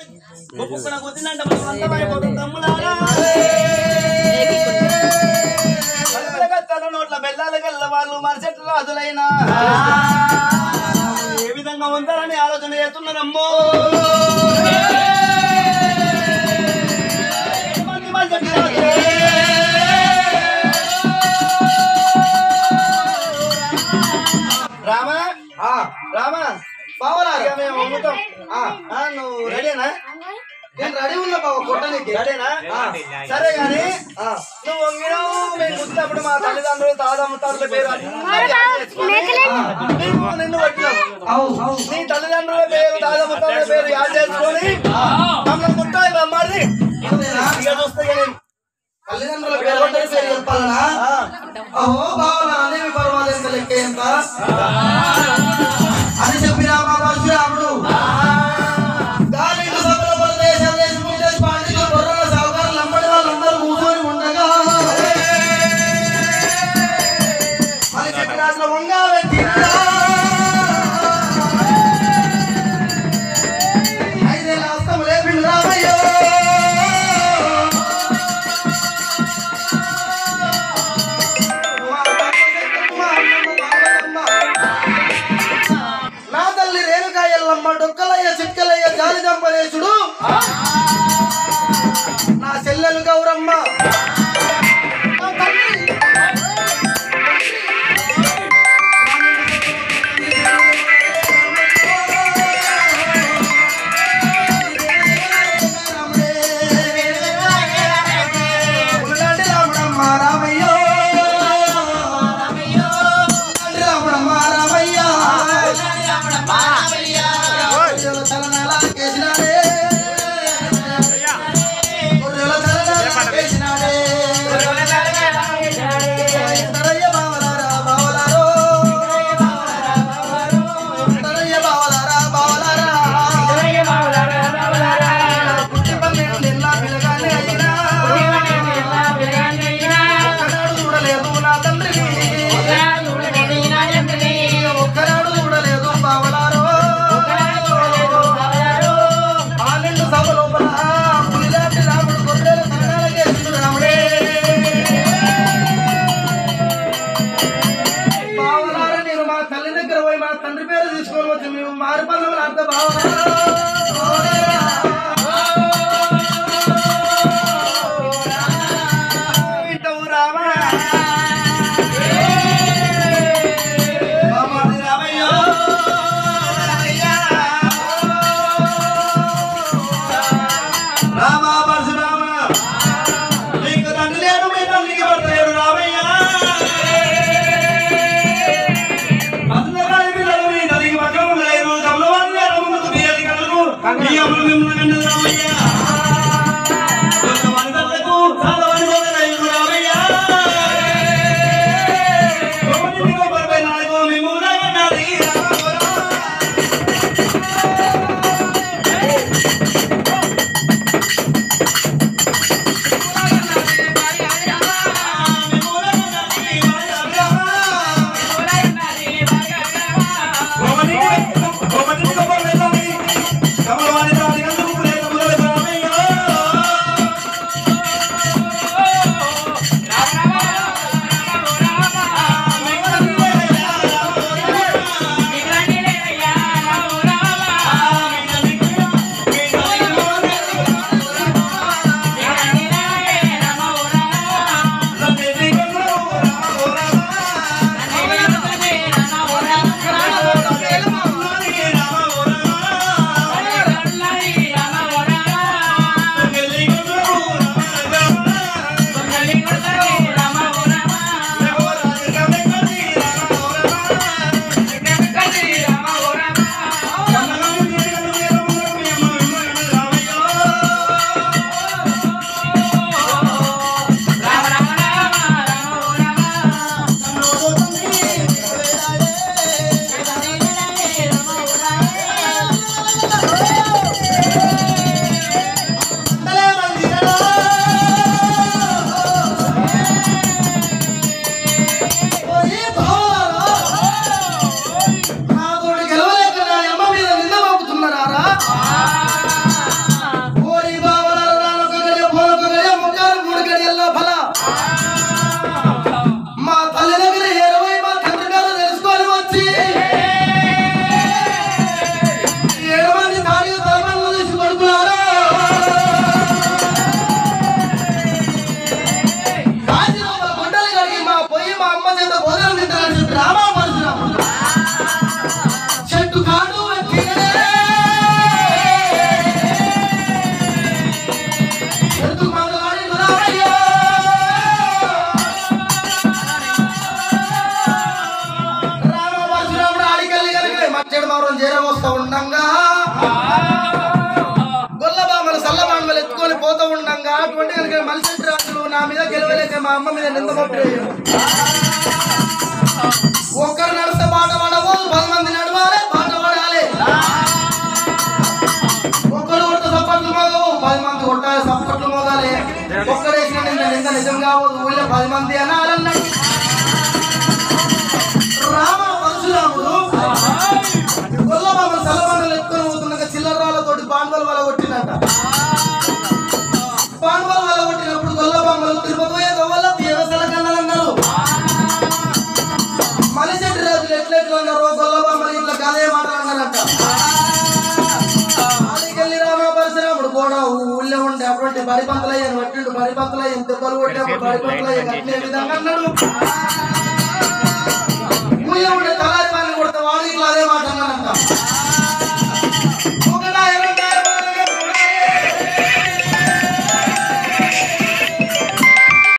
ఒక్కొక్కన కొద్దినంటే మనం అంతమైపోతుంది తమ్ములారా బల్లల గత్తల నోట్ల బెల్లాల గల్ల వాళ్ళు మరచెట్ల రాజులైనా ఏ విధంగా ఉంటారని ఆలోచన చేస్తున్నారమ్మో మంది మరచెట్ల రాజులే. రామా రామా బావరా ఇక మేము అమ్ముతాం ఆ, ఆ, నువ్వు రెడీనా నేను రెడీ ఉన్నా బావ కొట్టనికి రెడీనా సరే గాని ఆ, నువ్వు వంగినావు మేము వచ్చినప్పుడు మా తల్లిదండ్రులు తాతమ్ముతారుల పేరు అందరూ యాద్ చేసుకొని, నీవు నిన్ను పట్టినావు అవు అవు నీ తల్లిదండ్రుల పేరు తాతమ్ముతారుల పేరు యాద్ చేసుకొని మమ్మల్ని ముట్టాయి రమ్మాలి అంతేనా? ఇక చూస్తే ఇక నేను తల్లిదండ్రుల పేరు కొట్టని పేరు చెప్పాలనా ఆ, అహో బావనా అనేవి పర్వాలేదు లెక్క ఎంత అని చెప్పినా మా పరశురాముడు గాలికి సభల పరదేశం దేశం విదేశ పాండితులు బొర్రల సావుకారులు అమ్మడి వాళ్ళందరూ కూర్చొని ఉండగా మరి చెప్పినాసిన వంగా పెట్టిందా ఐదేళ్ళ హస్తం లేపిండు రామయ్యో నా తల్లి రేణుకాయల్లమ్మ డొక్కలయ్య చిట్కలయ్య జాలి దంపలేశుడు నా చెల్లెలు గౌరమ్మ నా తల్లి. ఉల్లాంటి రాముడమ్మ రామయ్యో ఉల్లాంటి రాముడమ్మ రామయ్య గొర్రెల తలనాల కేసినాడే. గొర్రెల తలనాల కేసినాడే. తరయ్య బావలారా బావలారో. తరయ్య బావలారా బావలారా. పుట్టి పన్నెండు నెలల పిల్లగాన్ని అయినా. ఒక్కనాడు చూడలేదు నా తండ్రిని ఒక్కనాడు చూడలేదు బావలారో ఆనంద సభ లోపల పులిలాంటి రాముడు గొర్రెల తలనాల కేసినాడు రాముడే బావలారా నేను మా తల్లి దగ్గర పోయి మా తండ్రి పేరు తీసుకొని వచ్చి మేము మారు పనులు అర్థ వింటావు రామా రామాది రామయ్యో రామా పరశురామ నీకు తండ్రి లేడు మీ తల్లికి భర్త లేడు రామయ్య అందరాని పిల్లలు మీ తల్లికి పక్కన లేరు కమలవాణి లేరు ముందుకు తీయని కళ్ళకు ఈ అమలు మిమ్మల్ని విన్నది రామయ్య కొంతమంది తల్లకు చాలామంది మొదలైన రామయ్య ఒకటి ఒకరిపై నాలుగు మిమ్మల్ని విన్నది రామయ్య కమలవాణి రాజు మలిశెట్టి మలిశెట్టి రాజులు నా మీద గెలవలేక మా అమ్మ మీద నింద మొట్టేయను ఒక్కరు నడిస్తే పాట పాడబోదు పది మంది నడవాలి పాట పాడాలి ఒక్కడు కొట్ట సప్పట్లు మోగవు పది మంది కొట్టాలి సప్పట్లు మోగాలి ఒక్కడేసిన నింద నింద నిజం కావద్దు ఊళ్ళో పది మంది అనాలన్నాడు రామ పరశురాముడు గొల్లబాబు సెలబండలు ఎత్తుకొని పోతున్నాక చిల్లరాలతోటి పాండవుల వల్ల కొట్టినట్ట పాండవుల వల్ల కొట్టినప్పుడు గొల్లబామ్మలు తిరుపతి పోయే గొల్ల దేవసల కన్నారన్నారు మలిశెట్టి రాజులు ఎట్లెట్లు అన్నారు గొల్లబామ్మలు ఇట్లా గదే మాటలు అన్నారంట ఆడికెళ్ళి రామ పరశురాముడు కూడా ఊళ్ళో ఉండే అటువంటి బరిపంతులయ్యాను పట్టిండు బరిపంతులయ్యాను దెబ్బలు కొట్టే బరిపంతులయ్యాను అట్లే విధంగా అన్నాడు